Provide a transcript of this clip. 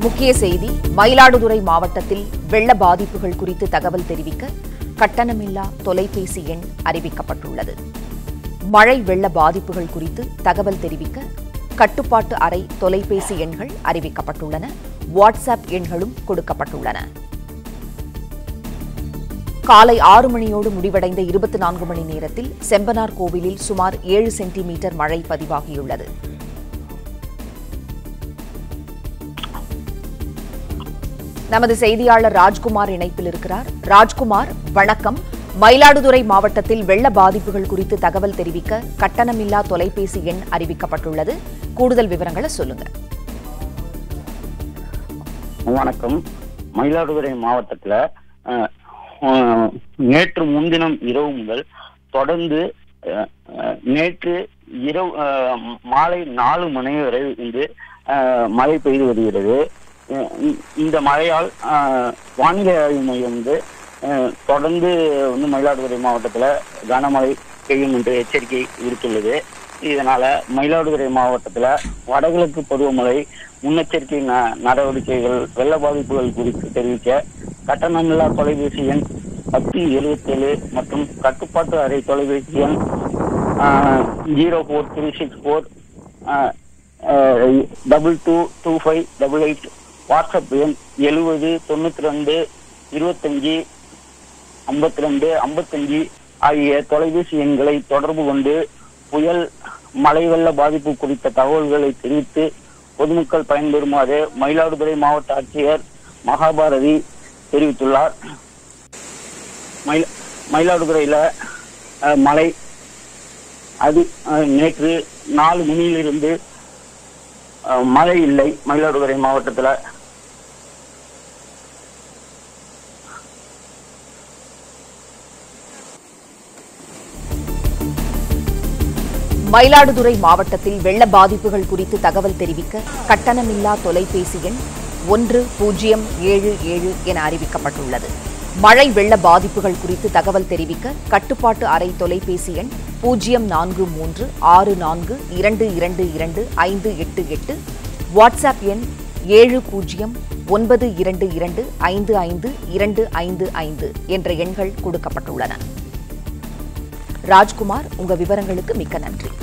முக்கிய செய்தி மயிலாடுதுறை மாவட்டத்தில் வெள்ள பாதிப்புகள் குறித்து தகவல் தெரிவிக்க கட்டணமில்லா தொலைபேசி எண் அறிவிக்கப்பட்டுள்ளது மழை வெள்ள பாதிப்புகள் குறித்து தகவல் தெரிவிக்க கட்டுப்பாட்டு அறை தொலைபேசி எண்கள் அறிவிக்கப்பட்டுள்ளன வாட்ஸ்அப் எண்களும் கொடுக்கப்பட்டுள்ளன காலை ஆறு மணியோடு முடிவடைந்த இருபத்தி நான்கு மணி நேரத்தில் செம்பனார் கோவிலில் சுமார் ஏழு சென்டிமீட்டர் மழை பதிவாகியுள்ளது நமது செய்தியாளர் ராஜ்குமார் இணைப்பில் இருக்கிறார் ராஜ்குமார் வணக்கம் மயிலாடுதுறை மாவட்டத்தில் வெள்ள பாதிப்புகள் குறித்து தகவல் தெரிவிக்க கட்டணமில்லா தொலைபேசி எண் அறிவிக்கப்பட்டுள்ளது கூடுதல் விவரங்களை சொல்லுங்க வணக்கம் மயிலாடுதுறை மாவட்டத்துல அஹ், அஹ், நேற்று முன்தினம் இரவு முதல் தொடர்ந்து அஹ், அஹ், நேற்று இரவு அஹ், மாலை நாலு மணி வரை வந்து அஹ், மழை பெய்து வருகிறது அஹ், இந்த- இந்த மழையால் அஹ், வானிலை ஆய்வு மையம் வந்து அஹ், தொடர்ந்து வந்து மயிலாடுதுறை மாவட்டத்துல கனமழை பெய்யும் என்று எச்சரிக்கை விடுத்துள்ளது இதனால மயிலாடுதுறை மாவட்டத்துல வடகிழக்கு பருவமழை முன்னெச்சரிக்கை ந- நடவடிக்கைகள் வெள்ள பாதிப்புகள் குறித்து தெரிவிக்க கட்டணமில்லா தொலைபேசி எண் பத்து எழுபத்தேழு மற்றும் கட்டுப்பாட்டு அறை தொலைபேசி எண் zero four three six four double two two five double eight WhatsApp எண் எழுபது தொண்ணூற்றி ரெண்டு இருபத்தஞ்சி ஐம்பத்தி ரெண்டு ஐம்பத்தஞ்சு ஆகிய தொலைபேசி எண்களை தொடர்பு கொண்டு புயல் மழை வெள்ள பாதிப்பு குறித்த தகவல்களை தெரிவித்து பொதுமக்கள் பயன்பெறுமாறு மயிலாடுதுறை மாவட்ட ஆட்சியர் மகாபாரதி தெரிவித்துள்ளார் மயில மயிலாடுதுறையில அஹ், மழை அது அஹ், நேற்று நாலு மணியிலிருந்து அஹ், மழை இல்லை மயிலாடுதுறை மாவட்டத்துல மயிலாடுதுறை மாவட்டத்தில் வெள்ள பாதிப்புகள் குறித்து தகவல் தெரிவிக்க கட்டணமில்லா தொலைபேசி எண் ஒன்று பூஜ்ஜியம் ஏழு ஏழு என அறிவிக்கப்பட்டுள்ளது மழை வெள்ள பாதிப்புகள் குறித்து தகவல் தெரிவிக்க கட்டுப்பாட்டு அறை தொலைபேசி எண் பூஜ்ஜியம் நான்கு மூன்று ஆறு நான்கு இரண்டு இரண்டு இரண்டு ஐந்து எட்டு எட்டு வாட்ஸ்அப் எண் ஏழு பூஜ்ஜியம் ஒன்பது இரண்டு இரண்டு ஐந்து ஐந்து இரண்டு ஐந்து ஐந்து என்ற எண்கள் கொடுக்கப்பட்டுள்ளன ராஜ்குமார் உங்க விவரங்களுக்கு மிக்க நன்றி